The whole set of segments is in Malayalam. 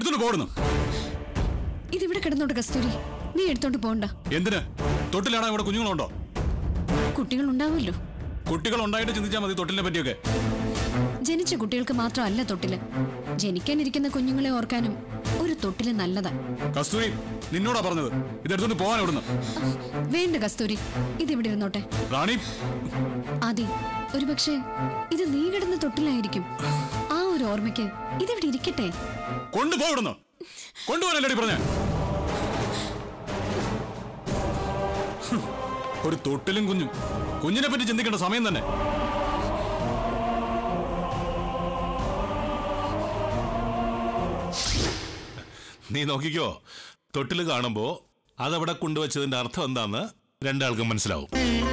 എടുത്തോണ്ട് പോടുന്നു ഇതിവിടെ കിടന്നോട്ട് കസ്തൂരി നീ എടുത്തോണ്ട് പോണ്ട എന്തിന് തൊട്ടിലാണോ ഇവിടെ കുഞ്ഞുങ്ങളുണ്ടോ കുട്ടികൾ ഉണ്ടാവുമല്ലോ കുട്ടികൾ ഉണ്ടായിട്ട് ചിന്തിച്ചാൽ മതി തൊട്ടിലിനെ പറ്റിയൊക്കെ ജനിച്ച കുട്ടികൾക്ക് മാത്രമല്ല തൊട്ടില് ജനിക്കാനിരിക്കുന്ന കുഞ്ഞുങ്ങളെ ഓർക്കാനും ഒരു തൊട്ടില് നല്ലതാ കസ്തൂരി നിന്നോടാ പറഞ്ഞത് ഇത് എടുത്തോണ്ട് പോകാൻ ഇവിടുന്ന് വേണ്ട കസ്തൂരി ഇതിവിടെ ഇരുന്നോട്ടെ റാണി ആദി ഒരുപക്ഷെ ഇത് നീ കിടന്ന തൊട്ടിലായിരിക്കും ആ ഒരു ഓർമ്മയ്ക്ക് ഇതിവിടെ ഇരിക്കട്ടെ കൊണ്ടുപോ ഇവിടുന്ന് കൊണ്ടുപോകാനല്ലേ പറഞ്ഞ ഒരു തൊട്ടിലും കുഞ്ഞും കുഞ്ഞിനെ പറ്റി ചിന്തിക്കേണ്ട സമയം തന്നെ നീ നോക്കിക്കോ തൊട്ടിൽ കാണുമ്പോ അതവിടെ കൊണ്ടുവച്ചതിന്റെ അർത്ഥം എന്താന്ന് രണ്ടാൾക്കും മനസ്സിലാവും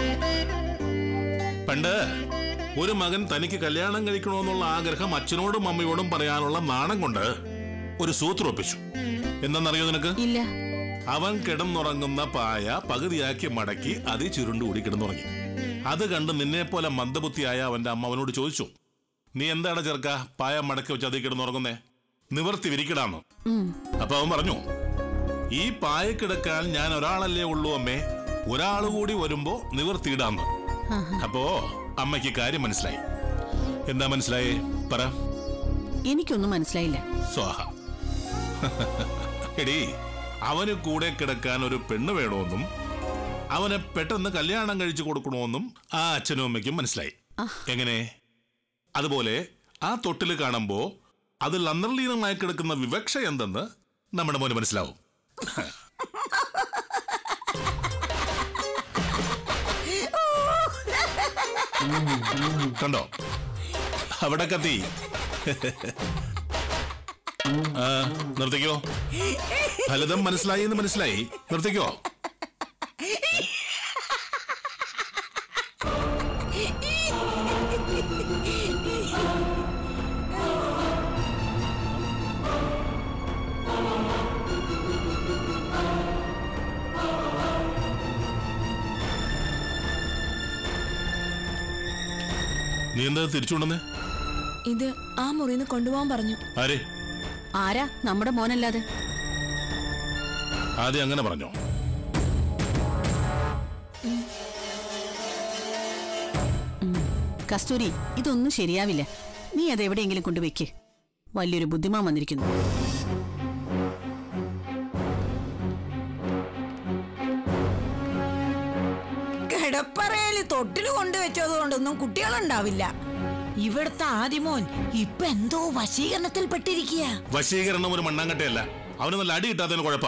പണ്ട് ഒരു മകൻ തനിക്ക് കല്യാണം കഴിക്കണമെന്നുള്ള ആഗ്രഹം അച്ഛനോടും അമ്മയോടും പറയാനുള്ള നാണം കൊണ്ട് ഒരു സൂത്രം ഒപ്പിച്ചു എന്തെന്നറിയോ നിനക്ക് ഇല്ല അവൻ കിടന്നുറങ്ങുന്ന പായ പകുതിയാക്കി മടക്കി അതി ചുരുണ്ടുകൂടി കിടന്നുറങ്ങി അത് കണ്ട് നിന്നെ പോലെ മന്ദബുദ്ധിയായ അവന്റെ അമ്മ അവനോട് ചോദിച്ചു നീ എന്താണ് ചെറുക്ക പായ മടക്കി വെച്ച് അതിൽ കിടന്നുറങ്ങുന്നേ നിവർത്തി വിരിക്കിടാന്ന് അപ്പൊ അവൻ പറഞ്ഞു ഈ പായ കിടക്കാൻ ഞാൻ ഒരാളല്ലേ ഉള്ളൂ അമ്മേ ഒരാൾ കൂടി വരുമ്പോ നിവർത്തിയിടാന്ന് അപ്പോ അമ്മയ്ക്ക് കാര്യം മനസ്സിലായി എന്താ മനസ്സിലായേ പറ എനിക്കൊന്നും മനസ്സിലായില്ല സ്വാഹ എടീ അവന് കൂടെ കിടക്കാൻ ഒരു പെണ്ണ് വേണമെന്നും അവനെ പെട്ടെന്ന് കല്യാണം കഴിച്ചു കൊടുക്കണമെന്നും ആ അച്ഛനും അമ്മയ്ക്കും മനസ്സിലായി എങ്ങനെ അതുപോലെ ആ തൊട്ടില് കാണുമ്പോ അതിൽ അന്തർലീനമായി കിടക്കുന്ന വിവക്ഷ എന്തെന്ന് നമ്മുടെ മോന് മനസ്സിലാവും കണ്ടോ അവിടെ കത്തി ആ, നിർത്തിക്കോ ഫലിതം മനസ്സിലായി എന്ന് മനസ്സിലായി നിർത്തിക്കോ നീ എന്താ തിരിച്ചുകൊണ്ടെന്നേ ഇത് ആ മുറിന്ന് കൊണ്ടുപോകാൻ പറഞ്ഞു ആരെ ആരാ നമ്മുടെ മോനല്ലാതെ ആദ്യം അങ്ങനെ പറഞ്ഞോ കസ്തൂരി ഇതൊന്നും ശരിയാവില്ല നീ അത് എവിടെയെങ്കിലും കൊണ്ടുവയ്ക്ക് വലിയൊരു ബുദ്ധിമാൻ വന്നിരിക്കുന്നു കിടപ്പറയില് തൊട്ടില് കൊണ്ടുവച്ചത് കൊണ്ടൊന്നും കുട്ടികളുണ്ടാവില്ല ഇവിടുത്തെ ആദിമോൻ ഇപ്പൊ എന്തോ വശീകരണത്തിൽ പെട്ടിരിക്കുക വശീകരണം ഒരു മണ്ണാങ്കട്ടയല്ല അവന് നല്ല അടി കിട്ടാത്തതിന് കുഴപ്പാ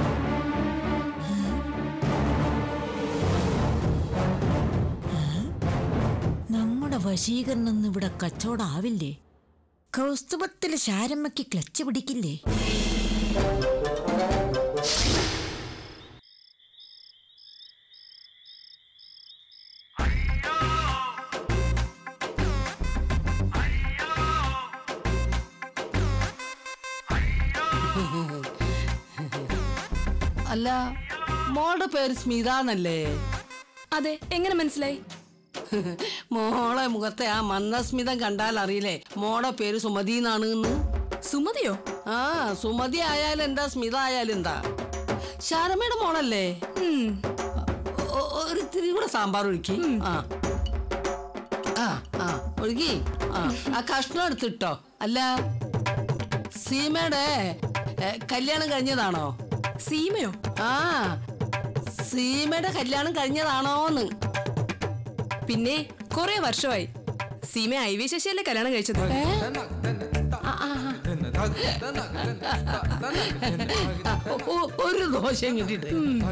നമ്മുടെ വശീകരണം ഒന്നും ഇവിടെ കച്ചവടാവില്ലേ കൗസ്തുഭത്തില് ശാരമ്മയ്ക്ക് ക്ലച്ച് പിടിക്കില്ലേ അല്ല മോളുടെ പേര് സ്മിത എന്നല്ലേ അതെ എങ്ങനെ മനസ്സിലായി മോളെ മുഖത്തെ ആ മന്ദസ്മിതം കണ്ടാൽ അറിയില്ലേ മോളുടെ പേര് സുമതി എന്നാണ് എന്ന് സുമതിയോ ആ സുമതി ആയാലും എന്താ സ്മിത ആയാലും എന്താ ശാരമ്മയുടെ മോളല്ലേ ഉം. ഒ- ഒരു ഇത്തിരി കൂടെ സാമ്പാർ ഒഴുക്കി ആ ആ ആ ഒഴുകി ആ ആ കഷ്ണം എടുത്തിട്ടോ അല്ല സീമയുടെ ഏ, കല്യാണം കഴിഞ്ഞതാണോ സീമയോ ആ സീമയുടെ കല്യാണം കഴിഞ്ഞതാണോന്ന് പിന്നെ കൊറേ വർഷമായി സീമ ഐ വി ശശിയല്ലേ കല്യാണം കഴിച്ചത് ഒ- ഒ- ഒരു ദോശയും കിട്ടിട്ട്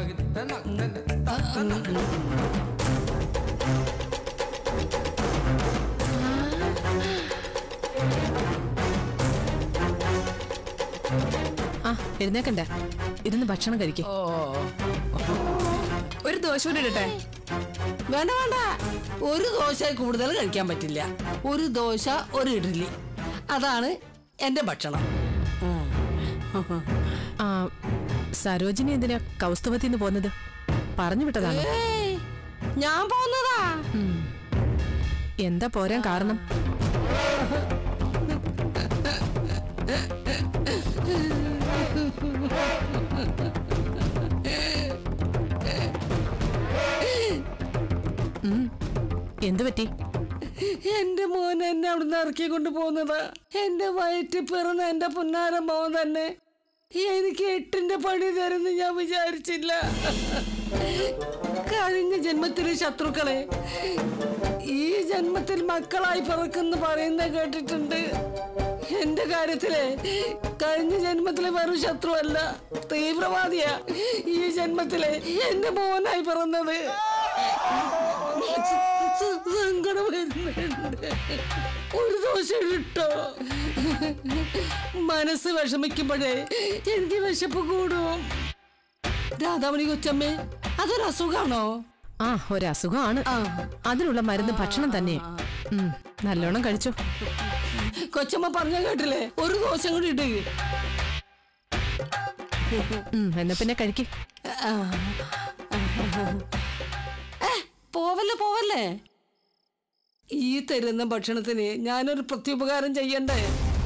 ആ എഴുന്നേക്കണ്ട ഇരുന്ന് ഭക്ഷണം കഴിക്കേ ഓ ഒരു ദോശ കൂടി ഇടട്ടെ വേണ്ട വേണ്ട ഒരു ദോശ കൂടുതൽ കഴിക്കാൻ പറ്റില്ല ഒരു ദോശ ഒരു ഇഡ്ഡലി അതാണ് എന്റെ ഭക്ഷണം ആ സരോജിനി എന്തിനാ കൗസ്തവത്തിന്ന് പോന്നത് പറഞ്ഞു വിട്ടതാണ് ഏയ്, ഞാൻ പോന്നതാ എന്താ പോരാൻ കാരണം എന്തു പറ്റി എന്റെ മോൻ എന്നെ അവിടുന്ന് ഇറക്കി കൊണ്ട് പോകുന്നതാ എന്റെ വയറ്റിൽ പിറന്ന എന്റെ പുന്നാര മോൻ തന്നെ എനിക്ക് എട്ടിന്റെ പണി തരുന്ന് ഞാൻ വിചാരിച്ചില്ല കഴിഞ്ഞ ജന്മത്തിലെ ശത്രുക്കളെ ഈ ജന്മത്തിൽ മക്കളായി പിറക്കുന്നു പറയുന്ന കേട്ടിട്ടുണ്ട് എന്റെ കാര്യത്തിലെ കഴിഞ്ഞ ജന്മത്തിലെ വെറും ശത്രുവല്ല തീവ്രവാദിയാ ഈ ജന്മത്തിലെ എന്റെ മോനായി പിറന്നത് സ- സങ്കടം വരുന്നുണ്ട് ഒരു ദോശം ഇട്ടോ മനസ്സ് വിഷമിക്കുമ്പോഴേ എനിക്ക് വിശപ്പ് കൂടും രാധാമണി കൊച്ചമ്മേ അതൊരു അസുഖാണോ ആ ഒരസുഖമാണ് അതിനുള്ള മരുന്ന് ഭക്ഷണം തന്നെ ഉം, നല്ലോണം കഴിച്ചോ കൊച്ചമ്മ പറഞ്ഞ കേട്ടില്ലേ ഒരു ദോശം കൂടി ഇട്ട് ഉം, എന്നാ പിന്നെ കഴിക്ക് പോവല്ലേ പോവല്ലേ ഈ തരുന്ന ഭക്ഷണത്തിന് ഞാനൊരു പ്രത്യുപകാരം ചെയ്യണ്ടേ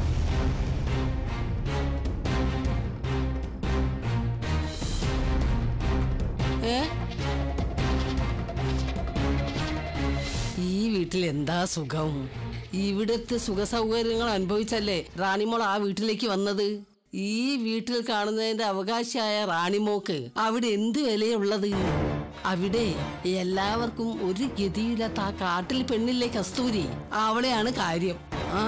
ഏ ഈ വീട്ടിൽ എന്താ സുഖം ഇവിടുത്തെ സുഖ സൗകര്യങ്ങൾ അനുഭവിച്ചല്ലേ റാണിമോൾ ആ വീട്ടിലേക്ക് വന്നത് ഈ വീട്ടിൽ കാണുന്നതിന്റെ അവകാശിയായ റാണിമോക്ക് അവിടെ എന്ത് വിലയുള്ളത് അവിടെ എല്ലാവർക്കും ഒരു ഗതിയില്ലാത്ത ആ കാട്ടിൽ പെണ്ണില്ലേ കസ്തൂരി അവളെയാണ് കാര്യം ആ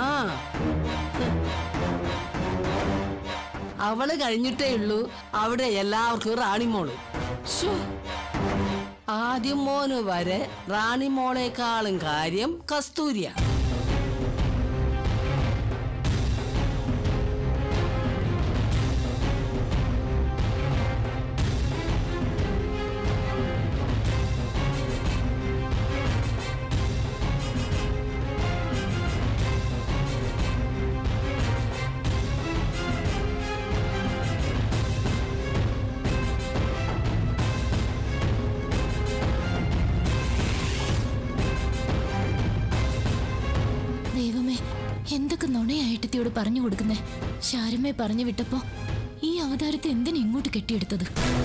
അവള് കഴിഞ്ഞിട്ടേ ഉള്ളൂ അവിടെ എല്ലാവർക്കും റാണിമോള് ശോ ആദ്യം മോന് വരെ റാണിമോളെക്കാളും കാര്യം കസ്തൂരിയ ദൈവമേ എന്തൊക്കെ നുണയായിട്ടത്തിയോട് പറഞ്ഞു കൊടുക്കുന്നേ ശാരമ്മയെ പറഞ്ഞു വിട്ടപ്പോ ഈ അവതാരത്തെ എന്തിനാ ഇങ്ങോട്ട് കെട്ടിയെടുത്തത്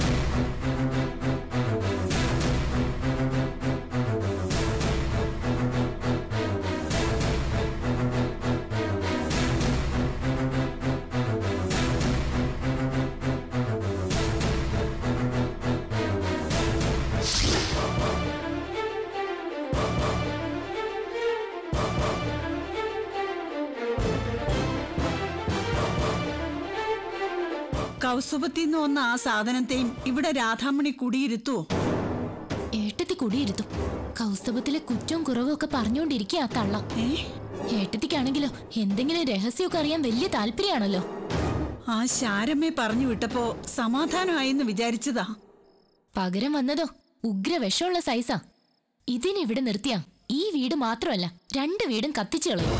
കൗസുപത്തിന്ന് വന്ന ആ സാധനത്തെയും ഇവിടെ രാധാമണി കുടിയിരുത്തുവോ ഏട്ടത്തി കുടിയിരുത്തും കൗസ്തവത്തിലെ കുറ്റവും കുറവും ഒക്കെ പറഞ്ഞുകൊണ്ടിരിക്കുക ആ തള്ള ഏ ഏട്ടത്തിക്കാണെങ്കിലോ എന്തെങ്കിലും രഹസ്യമൊക്കെ അറിയാൻ വലിയ താല്പര്യമാണല്ലോ ആ ശാരമ്മയെ പറഞ്ഞു വിട്ടപ്പോ സമാധാനമായെന്ന് വിചാരിച്ചതാ പകരം വന്നതോ ഉഗ്ര വിഷമുള്ള സൈസാ ഇതിനിവിടെ നിർത്തിയാ ഈ വീട് മാത്രമല്ല രണ്ട് വീടും കത്തിച്ചു കളയും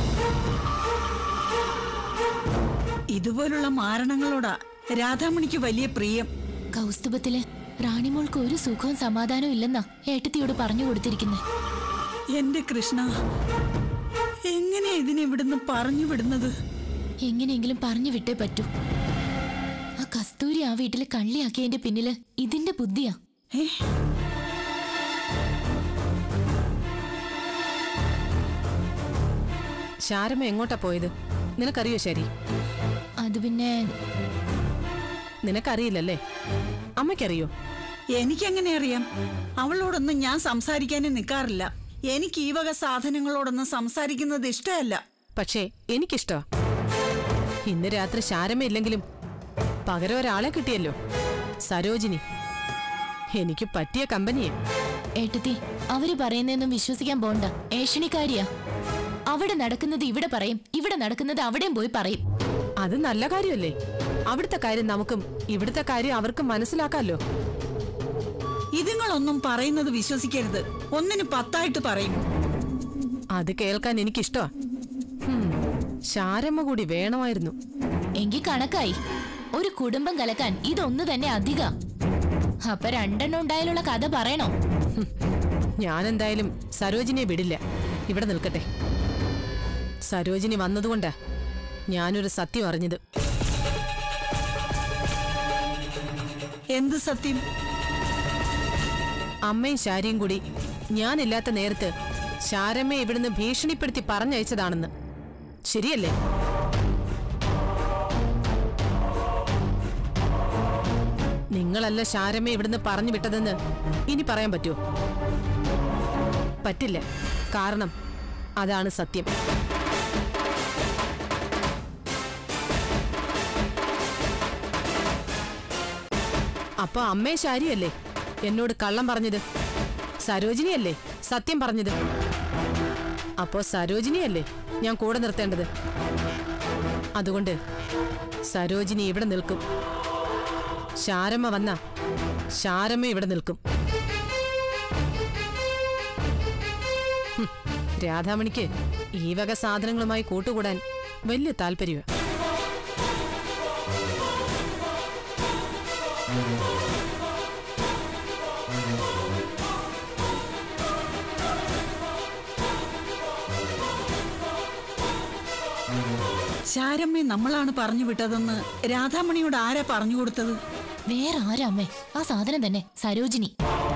ഇതുപോലുള്ള മാരണങ്ങളോടാ രാധാമണിക്ക് വലിയ പ്രിയം കൗസ്തുഭത്തില് റാണിമോൾക്ക് ഒരു സുഖവും സമാധാനവും ഇല്ലെന്നാ ഏട്ടത്തിയോട് പറഞ്ഞു കൊടുത്തിരിക്കുന്നെ എന്റെ കൃഷ്ണ എങ്ങനെയാ ഇതിനെ ഇവിടുന്ന് പറഞ്ഞു വിടുന്നത് എങ്ങനെയെങ്കിലും പറഞ്ഞു വിട്ടേ പറ്റൂ ആ കസ്തൂരി ആ വീട്ടില് കള്ളിയാക്കിയതിന്റെ പിന്നില് ഇതിന്റെ ബുദ്ധിയാ ഏ ശാരമ എങ്ങോട്ടാ പോയത് നിനക്കറിയോ ശരി അത് പിന്നെ നിനക്കറിയില്ലല്ലേ അമ്മയ്ക്കറിയോ എനിക്കെങ്ങനെ അറിയാം അവളോടൊന്നും ഞാൻ സംസാരിക്കാനേ നിൽക്കാറില്ല എനിക്ക് ഈ വക സാധനങ്ങളോടൊന്നും സംസാരിക്കുന്നത് ഇഷ്ടമല്ല പക്ഷേ എനിക്കിഷ്ടമാ ഇന്ന് രാത്രി ശാരമ ഇല്ലെങ്കിലും പകരം ഒരാളെ കിട്ടിയല്ലോ സരോജിനി എനിക്ക് പറ്റിയ കമ്പനിയെ ഏട്ടത്തി അവര് പറയുന്നതൊന്നും വിശ്വസിക്കാൻ പോണ്ട ഏഷണിക്കാരിയാ അവിടെ നടക്കുന്നത് ഇവിടെ പറയും ഇവിടെ നടക്കുന്നത് അവിടെയും പോയി പറയും അത് നല്ല കാര്യമല്ലേ അവിടുത്തെ കാര്യം നമുക്കും ഇവിടുത്തെ കാര്യം അവർക്കും മനസ്സിലാക്കാമല്ലോ ഇതുങ്ങളൊന്നും പറയുന്നത് വിശ്വസിക്കരുത് ഒന്നിന് പത്തായിട്ട് പറയും അത് കേൾക്കാൻ എനിക്കിഷ്ടമാ ഹും, ശാരമ്മ കൂടി വേണമായിരുന്നു എങ്കി കണക്കായി ഒരു കുടുംബം കലക്കാൻ ഇതൊന്നു തന്നെ അധിക അപ്പൊ രണ്ടെണ്ണം ഉണ്ടായാലുള്ള കഥ പറയണോ ഞാൻ എന്തായാലും സരോജിനിയെ വിടില്ല ഇവിടെ നിൽക്കട്ടെ സരോജിനി വന്നതുകൊണ്ടാ ഞാനൊരു സത്യം അറിഞ്ഞത് എന്ത് സത്യം അമ്മയും ശാരിയും കൂടി ഞാനില്ലാത്ത നേരത്ത് ശാരമ്മയെ ഇവിടുന്ന് ഭീഷണിപ്പെടുത്തി പറഞ്ഞയച്ചതാണെന്ന് ശരിയല്ലേ നിങ്ങളല്ല ശാരമ്മയെ ഇവിടുന്ന് പറഞ്ഞു വിട്ടതെന്ന് ഇനി പറയാൻ പറ്റുമോ പറ്റില്ല കാരണം അതാണ് സത്യം അപ്പൊ അമ്മേ ശാരിയല്ലേ എന്നോട് കള്ളം പറഞ്ഞത് സരോജിനിയല്ലേ സത്യം പറഞ്ഞത് അപ്പോ സരോജിനിയല്ലേ ഞാൻ കൂടെ നിർത്തേണ്ടത് അതുകൊണ്ട് സരോജിനി ഇവിടെ നിൽക്കും ശാരമ്മ വന്ന ശാരമ്മ ഇവിടെ നിൽക്കും ഹും, രാധാമണിക്ക് ഈ വക സാധനങ്ങളുമായി കൂട്ടുകൂടാൻ വലിയ താല്പര്യമാണ് ശാരമ്മയെ നമ്മളാണ് പറഞ്ഞു വിട്ടതെന്ന് രാധാമണിയോട് ആരാ പറഞ്ഞു കൊടുത്തത് വേറെ ആരാ അമ്മേ ആ സാധനം തന്നെ സരോജിനി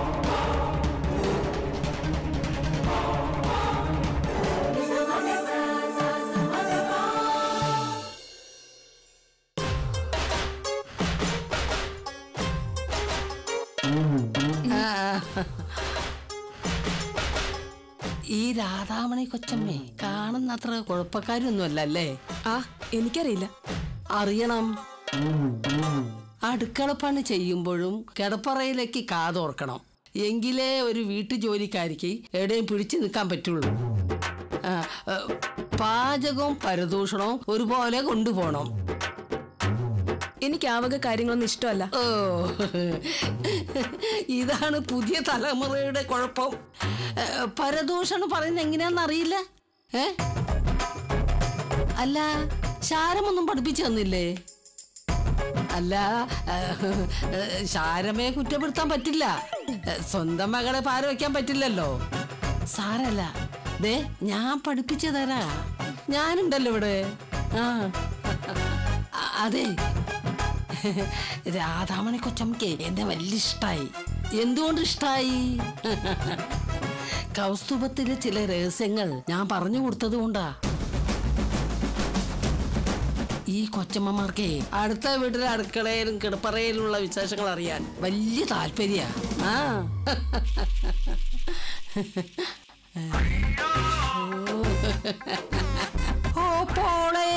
ഈ രാധാമണി കൊച്ചമ്മേ കാണുന്ന അത്ര കുഴപ്പക്കാരൊന്നുമല്ല അല്ലേ ആ എനിക്കറിയില്ല അറിയണം അടുക്കളപ്പണി ചെയ്യുമ്പോഴും കിടപ്പറയിലേക്ക് കാതോർക്കണം എങ്കിലേ ഒരു വീട്ടു ജോലിക്കാരിക്ക് എവിടെയും പിടിച്ചു നിൽക്കാൻ പറ്റുള്ളൂ ആ, ഏ, പാചകവും പരദൂഷണവും ഒരുപോലെ കൊണ്ടുപോകണം എനിക്ക് ആ വക കാര്യങ്ങളൊന്നും ഇഷ്ടമല്ല ഓ ഇതാണ് പുതിയ തലമുറയുടെ കുഴപ്പം ഏ, പരദൂഷണം പറയുന്നത് എങ്ങനെയാന്ന് അറിയില്ല ഏ അല്ല ശാരമൊന്നും പഠിപ്പിച്ചു തന്നില്ലേ അല്ല ഏ, ഏ, ശാരമയെ കുറ്റപ്പെടുത്താൻ പറ്റില്ല ഏ, സ്വന്തം മകളെ പാര വയ്ക്കാൻ പറ്റില്ലല്ലോ സാരല്ല ദേ ഞാൻ പഠിപ്പിച്ചു തരാ ഞാനുണ്ടല്ലോ ഇവിടെ ആ അ- അതെ രാധാമണി കൊച്ചമ്മക്ക് എന്നെ വലിയ ഇഷ്ടായി എന്തുകൊണ്ട് ഇഷ്ടായി കൗസ്തുഭത്തിലെ ചില രഹസ്യങ്ങൾ ഞാൻ പറഞ്ഞു കൊടുത്തത് കൊണ്ടാ ഈ കൊച്ചമ്മമാർക്കേ അടുത്ത വീട്ടിലെ അടുക്കളയിലും കിടപ്പറയിലുള്ള വിശേഷങ്ങൾ അറിയാൻ വലിയ താല്പര്യ ആ ഓ പോളേ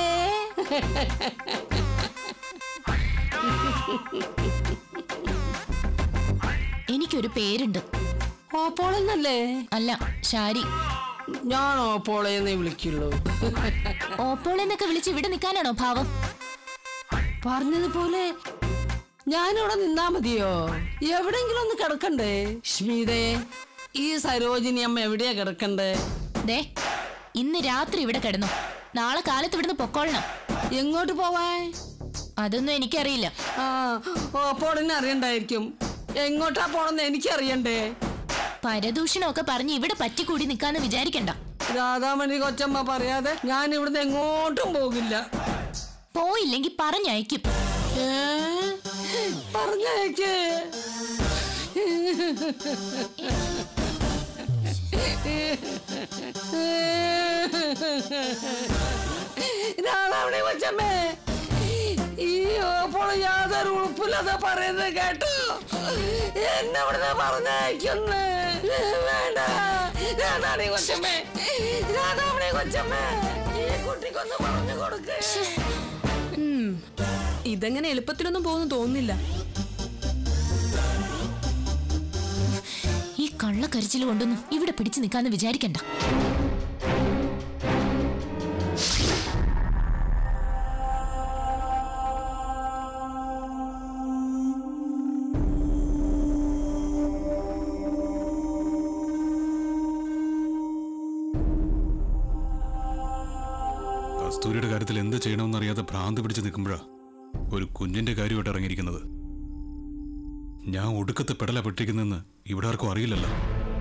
എനിക്കൊരു പേരുണ്ട് ഓപ്പോളെന്നല്ലേ അല്ല ശാരി ഞാൻ ഓപ്പോളെന്നേ വിളിക്കുള്ളൂ ഓപ്പോൾ എന്നൊക്കെ വിളിച്ച് ഇവിടെ നിൽക്കാനാണോ ഭാവം പറഞ്ഞതുപോലെ ഞാനിവിടെ നിന്നാ മതിയോ എവിടെങ്കിലും ഒന്ന് കിടക്കണ്ടേ സ്മിതേ ഈ സരോജിനി അമ്മ എവിടെയാ കിടക്കണ്ടേ ദേ ഇന്ന് രാത്രി ഇവിടെ കിടന്നു നാളെ കാലത്ത് ഇവിടുന്ന് പൊക്കോളണം എങ്ങോട്ട് പോവാൻ അതൊന്നും എനിക്കറിയില്ല ആ ഓപ്പോളിനെ അറിയണ്ടായിരിക്കും എങ്ങോട്ടാ പോണെന്ന് എനിക്കറിയണ്ടേ പരദൂഷണമൊക്കെ പറഞ്ഞ് ഇവിടെ പറ്റിക്കൂടി നിൽക്കാന്ന് വിചാരിക്കണ്ട രാധാമണി കൊച്ചമ്മ പറയാതെ ഞാൻ ഇവിടുന്ന് എങ്ങോട്ടും പോകില്ല പോയില്ലെങ്കിൽ പറഞ്ഞയക്കും ഏ? പറഞ്ഞേക്ക് രാധാമണി കൊച്ചമ്മേ ഈ ഓപ്പോൾ യാതൊരു ഉളുപ്പില്ലാതെ പറയുന്നത് കേട്ടോ എന്നെ ഇവിടുന്ന് പറഞ്ഞയക്കുന്നു വേണ്ട രാധാമണി കൊച്ചമ്മേ രാധാമണി കൊച്ചമ്മേ ഈ കുട്ടിക്കൊന്ന് പറഞ്ഞു കൊടുക്കേ ഉം. ഇതങ്ങനെ എളുപ്പത്തിലൊന്നും പോകുന്നു തോന്നുന്നില്ല ഈ കള്ളക്കരിച്ചിൽ കൊണ്ടൊന്നും ഇവിടെ പിടിച്ചു നിൽക്കാന്ന് വിചാരിക്കണ്ട കസ്തൂരിയുടെ കാര്യത്തിൽ എന്ത് ചെയ്യണമെന്നറിയാതെ ഭ്രാന്ത് പിടിച്ച് നിൽക്കുമ്പോഴാ ഒരു കുഞ്ഞിന്റെ കാര്യമായിട്ട് ഇറങ്ങിയിരിക്കുന്നത് ഞാൻ ഒടുക്കത്തെ പെടല പെട്ടിരിക്കുന്നെന്ന് ഇവിടെ ആർക്കും അറിയില്ലല്ലോ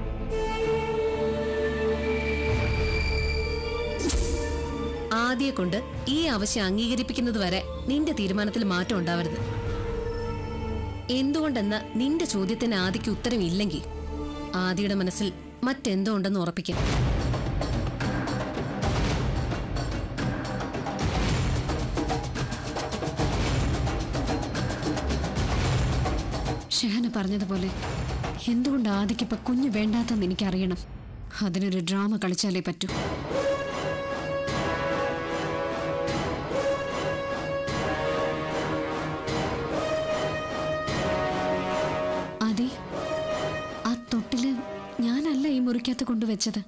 ആദ്യെ കൊണ്ട് ഈ ആവശ്യം അംഗീകരിപ്പിക്കുന്നത് വരെ നിന്റെ തീരുമാനത്തിൽ മാറ്റം ഉണ്ടാവരുത് എന്തുകൊണ്ടെന്ന നിന്റെ ചോദ്യത്തിന് ആദിക്ക് ഉത്തരമില്ലെങ്കിൽ ആദിയുടെ മനസ്സിൽ മറ്റെന്തോ ഉണ്ടെന്ന് ഉറപ്പിക്കും ഷെഹന പറഞ്ഞതുപോലെ എന്തുകൊണ്ട് ആദിക്കിപ്പോ കുഞ്ഞു വേണ്ടാത്തെന്ന് എനിക്കറിയണം അതിനൊരു ഡ്രാമ കളിച്ചാലേ പറ്റൂ അതെ ആ തൊട്ടില് ഞാനല്ല ഈ മുറിക്കകത്ത് കൊണ്ടുവച്ചത്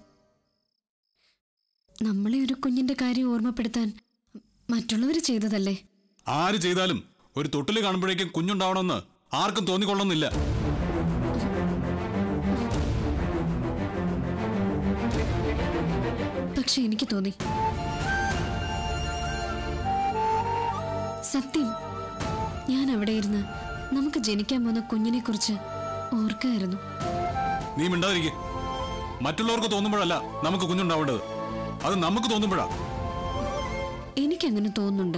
നമ്മളെ ഒരു കുഞ്ഞിന്റെ കാര്യം ഓർമ്മപ്പെടുത്താൻ മറ്റുള്ളവർ ചെയ്തതല്ലേ ആര് ചെയ്താലും ഒരു തൊട്ടിൽ കാണുമ്പോഴേക്കും കുഞ്ഞുണ്ടാവണമെന്ന് ആർക്കും തോന്നിക്കൊള്ളണമെന്നില്ല പക്ഷെ എനിക്ക് തോന്നി സത്യം ഞാൻ അവിടെ ഇരുന്ന് നമുക്ക് ജനിക്കാൻ പോകുന്ന കുഞ്ഞിനെ കുറിച്ച് ഓർക്കായിരുന്നു നീ മിണ്ടാതിരിക്കെ മറ്റുള്ളവർക്ക് തോന്നുമ്പോഴല്ല നമുക്ക് കുഞ്ഞുണ്ടാവേണ്ടത് അത് നമുക്ക് തോന്നുമ്പോഴാ എനിക്കങ്ങനെ തോന്നുന്നുണ്ട്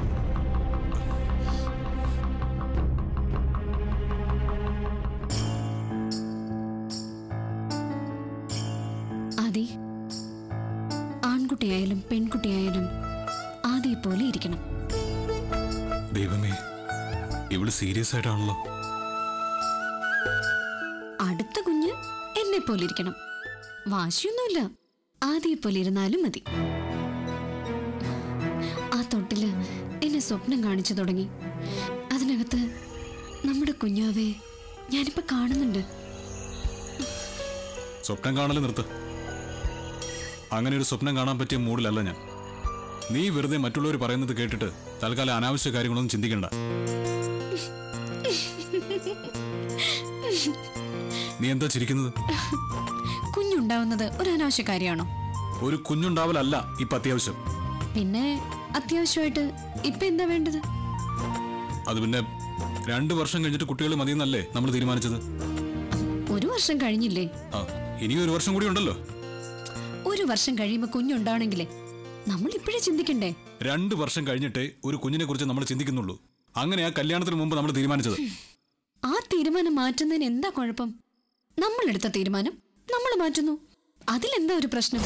ആദി ആൺകുട്ടിയായാലും പെൺകുട്ടിയായാലും ആദിയെ പോലെ ഇരിക്കണം ദൈവമേ ഇവള് സീരിയസ് ആയിട്ടാണല്ലോ അടുത്ത കുഞ്ഞ് എന്നെ പോലെ ഇരിക്കണം വാശിയൊന്നുമില്ല ആദിയെ പോലെ ഇരുന്നാലും മതി ആ തൊട്ടില് എന്നെ സ്വപ്നം കാണിച്ചു തുടങ്ങി അതിനകത്ത് നമ്മുടെ കുഞ്ഞാവെ ഞാനിപ്പോ കാണുന്നുണ്ട് സ്വപ്നം കാണൽ നിർത്ത് അങ്ങനെ ഒരു സ്വപ്നം കാണാൻ പറ്റിയ മൂഡിലല്ല ഞാൻ നീ വെറുതെ മറ്റുള്ളവർ പറയുന്നത് കേട്ടിട്ട് തൽക്കാലം അനാവശ്യ കാര്യങ്ങളൊന്നും ചിന്തിക്കണ്ട നീ എന്താ ചിരിക്കുന്നത് കുഞ്ഞുണ്ടാവുന്നത് ഒരു അനാവശ്യ കാര്യമാണോ ഒരു കുഞ്ഞുണ്ടാവലല്ല ഇപ്പൊ അത്യാവശ്യം പിന്നെ അത്യാവശ്യമായിട്ട് ഇപ്പൊ എന്താ വേണ്ടത് അത് പിന്നെ രണ്ടു വർഷം കഴിഞ്ഞിട്ട് കുട്ടികൾ മതിയെന്നല്ലേ നമ്മൾ തീരുമാനിച്ചത് ഒരു വർഷം കഴിഞ്ഞില്ലേ ആ ഇനി ഒരു വർഷം കൂടി ഉണ്ടല്ലോ ഒരു വർഷം കഴിയുമ്പോ കുഞ്ഞുണ്ടാവണമെങ്കിലേ നമ്മൾ ഇപ്പോഴേ ചിന്തിക്കണ്ടേ രണ്ട് വർഷം കഴിഞ്ഞിട്ടേ ഒരു കുഞ്ഞിനെ കുറിച്ച് നമ്മൾ ചിന്തിക്കുന്നുള്ളൂ അങ്ങനെയാ കല്യാണത്തിന് മുമ്പ് നമ്മൾ തീരുമാനിച്ചത് ആ തീരുമാനം മാറ്റുന്നതിന് എന്താ കുഴപ്പം നമ്മൾ എടുത്ത തീരുമാനം നമ്മൾ മാറ്റുന്നു അതിലെന്താ ഒരു പ്രശ്നം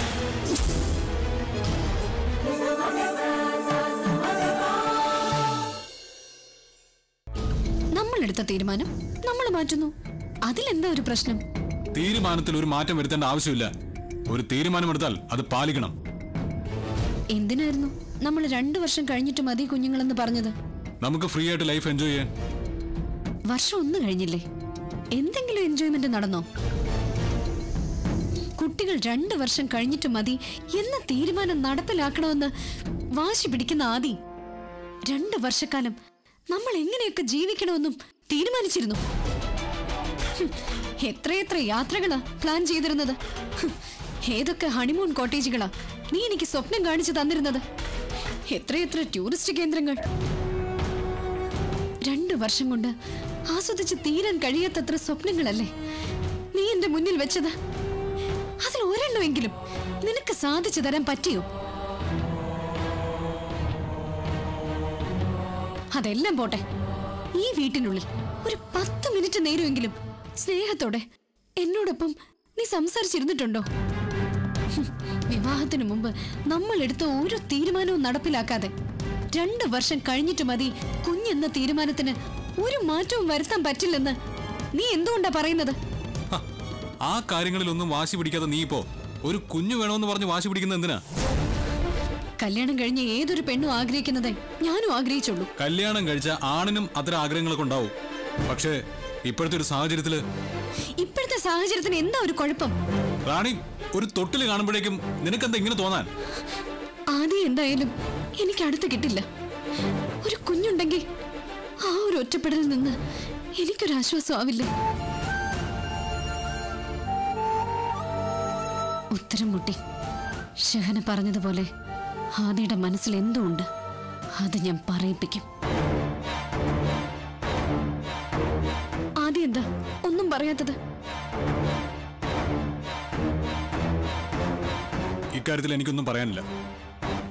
നമ്മൾ എടുത്ത തീരുമാനം നമ്മൾ മാറ്റുന്നു അതിലെന്താ ഒരു പ്രശ്നം തീരുമാനത്തിൽ ഒരു മാറ്റം വരുത്തേണ്ട ആവശ്യമില്ല ഒരു തീരുമാനമെടുത്താൽ അത് പാലിക്കണം എന്തിനായിരുന്നു നമ്മൾ രണ്ടു വർഷം കഴിഞ്ഞിട്ട് മതി കുഞ്ഞുങ്ങളെന്ന് പറഞ്ഞത് നമുക്ക് ഫ്രീ ആയിട്ട് ലൈഫ് എൻജോയ് ചെയ്യാൻ വർഷം ഒന്ന് കഴിഞ്ഞില്ലേ എന്തെങ്കിലും എൻജോയ്മെന്റ് നടന്നോ കുട്ടികൾ രണ്ടു വർഷം കഴിഞ്ഞിട്ട് മതി എന്ന തീരുമാനം നടപ്പിലാക്കണമെന്ന് വാശി പിടിക്കുന്ന ആദി രണ്ട് വർഷക്കാലം നമ്മൾ എങ്ങനെയൊക്കെ ജീവിക്കണമെന്നും തീരുമാനിച്ചിരുന്നു ഹും, എത്രയെത്ര യാത്രകളാ പ്ലാൻ ചെയ്തിരുന്നത് ഹും, ഏതൊക്കെ ഹണിമൂൺ കോട്ടേജുകളാ നീ എനിക്ക് സ്വപ്നം കാണിച്ചു തന്നിരുന്നത് എത്രയെത്ര ടൂറിസ്റ്റ് കേന്ദ്രങ്ങൾ രണ്ടു വർഷം കൊണ്ട് ആസ്വദിച്ച് തീരാൻ കഴിയാത്തത്ര സ്വപ്നങ്ങളല്ലേ നീ എന്റെ മുന്നിൽ വെച്ചത് അതിൽ ഒരെണ്ണമെങ്കിലും നിനക്ക് സാധിച്ചു തരാൻ പറ്റിയോ അതെല്ലാം പോട്ടെ ഈ വീട്ടിനുള്ളിൽ ഒരു പത്ത് മിനിറ്റ് നേരമെങ്കിലും സ്നേഹത്തോടെ എന്നോടൊപ്പം നീ സംസാരിച്ചിരുന്നിട്ടുണ്ടോ ഹും, വിവാഹത്തിന് മുമ്പ് നമ്മൾ എടുത്ത ഒരു തീരുമാനവും നടപ്പിലാക്കാതെ രണ്ട് വർഷം കഴിഞ്ഞിട്ട് മതി കുഞ്ഞെന്ന തീരുമാനത്തിന് ഒരു മാറ്റവും വരുത്താൻ പറ്റില്ലെന്ന് നീ എന്തുകൊണ്ടാ പറയുന്നത് ഹ, ആ കാര്യങ്ങളിലൊന്നും വാശി പിടിക്കാതെ നീ ഇപ്പോ ഒരു കുഞ്ഞു വേണമെന്ന് പറഞ്ഞ് വാശി പിടിക്കുന്നത് എന്തിനാ കല്യാണം കഴിഞ്ഞ ഏതൊരു പെണ്ണും ആഗ്രഹിക്കുന്നതേ ഞാനും ആഗ്രഹിച്ചുള്ളൂ കല്യാണം കഴിച്ച ആണിനും അത്തരം ആഗ്രഹങ്ങളൊക്കെ ഉണ്ടാവും പക്ഷേ ഇപ്പോഴത്തെ ഒരു സാഹചര്യത്തില് ഇപ്പോഴത്തെ സാഹചര്യത്തിന് എന്താ ഒരു കുഴപ്പം റാണി ഒരു തൊട്ടില് കാണുമ്പോഴേക്കും നിനക്കെന്താ ഇങ്ങനെ തോന്നാൻ ആദ്യം എന്തായാലും എനിക്ക് അടുത്ത് കിട്ടില്ല ഒരു കുഞ്ഞുണ്ടെങ്കിൽ ആ ഒരു ഒറ്റപ്പെടലിൽ നിന്ന് എനിക്കൊരു ആശ്വാസം ആവില്ലേ ഉത്തരം മുട്ടി ഷഹന പറഞ്ഞതുപോലെ ആദിയുടെ മനസ്സിൽ എന്തോ ഉണ്ട് അത് ഞാൻ പറയിപ്പിക്കും ആദ്യം എന്താ ഒന്നും പറയാത്തത് ഇക്കാര്യത്തിൽ എനിക്കൊന്നും പറയാനില്ല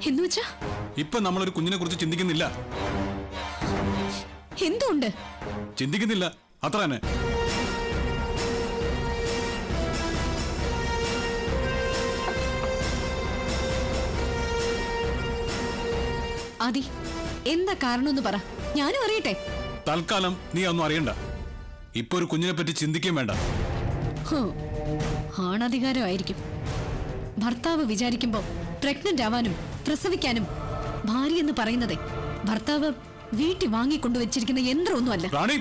എന്നുവെച്ചാ ഇപ്പൊ നമ്മളൊരു കുഞ്ഞിനെ കുറിച്ച് ചിന്തിക്കുന്നില്ല എന്തുണ്ട് ചിന്തിക്കുന്നില്ല അത്ര തന്നെ ആദി എന്താ കാരണമെന്ന് പറ ഞാനും അറിയട്ടെ തൽക്കാലം നീ ഒന്നും അറിയണ്ട ഇപ്പൊ ഒരു കുഞ്ഞിനെ പറ്റി ചിന്തിക്കുകയും വേണ്ട ഹോ, ആണധികാരമായിരിക്കും ഭർത്താവ് വിചാരിക്കുമ്പോ പ്രഗ്നന്റ് ആവാനും പ്രസവിക്കാനും ഭാര്യ എന്ന് പറയുന്നതേ ഭർത്താവ് വീട്ടിൽ വാങ്ങിക്കൊണ്ടു വെച്ചിരിക്കുന്ന യന്ത്രമൊന്നുമല്ല റാണി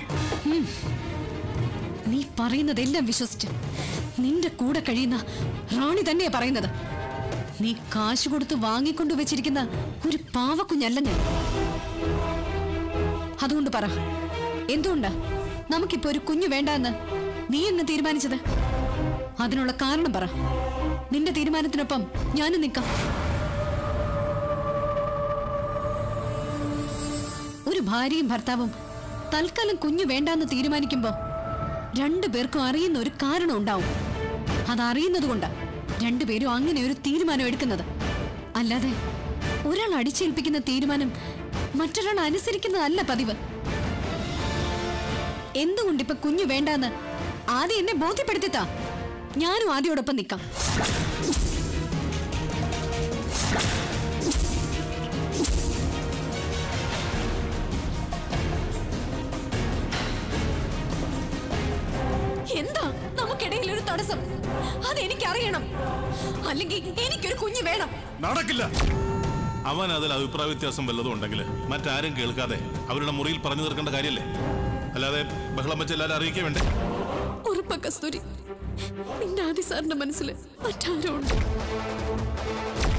നീ പറയുന്നതെല്ലാം വിശ്വസിച്ച് നിന്റെ കൂടെ കഴിയുന്ന റാണി തന്നെയാ പറയുന്നത് നീ കാശ് കൊടുത്ത് വാങ്ങിക്കൊണ്ടു വെച്ചിരിക്കുന്ന ഒരു പാവക്കുഞ്ഞല്ല ഞാൻ അതുകൊണ്ട് പറ എന്തുകൊണ്ടാ നമുക്കിപ്പോ ഒരു കുഞ്ഞു വേണ്ടെന്ന് നീ എന്ന് തീരുമാനിച്ചത് അതിനുള്ള കാരണം പറ നിന്റെ തീരുമാനത്തിനൊപ്പം ഞാനും നിൽക്കാം ഒരു ഭാര്യയും ഭർത്താവും തൽക്കാലം കുഞ്ഞു വേണ്ടാന്ന് തീരുമാനിക്കുമ്പോ രണ്ടു പേർക്കും അറിയുന്ന ഒരു കാരണം ഉണ്ടാവും അതറിയുന്നത് കൊണ്ടാ രണ്ടുപേരും അങ്ങനെ ഒരു തീരുമാനം എടുക്കുന്നത് അല്ലാതെ ഒരാൾ അടിച്ചേൽപ്പിക്കുന്ന തീരുമാനം മറ്റൊരാൾ അനുസരിക്കുന്നതല്ല പതിവ് എന്തുകൊണ്ട് ഇപ്പൊ കുഞ്ഞു വേണ്ടാന്ന് ആദ്യം എന്നെ ബോധ്യപ്പെടുത്തിത്താ ഞാനും ആദ്യോടൊപ്പം നിൽക്കാം എന്താ നമുക്കിടയിൽ ഒരു തടസ്സം അതെനിക്കറിയണം അല്ലെങ്കിൽ എനിക്കൊരു കുഞ്ഞ് വേണം നടക്കില്ല അവൻ അതിൽ അഭിപ്രായ വ്യത്യാസം വല്ലതും ഉണ്ടെങ്കിൽ മറ്റാരും കേൾക്കാതെ അവരുടെ മുറിയിൽ പറഞ്ഞു തീർക്കേണ്ട കാര്യമല്ലേ അല്ലാതെ ബഹളം വെച്ച് എല്ലാവരും അറിയിക്കേ വേണ്ടേ ഉറപ്പ കസ്തൂരി നിന്റെ ആദി സാറിന്റെ മനസ്സിൽ മറ്റാരോ ഉണ്ട്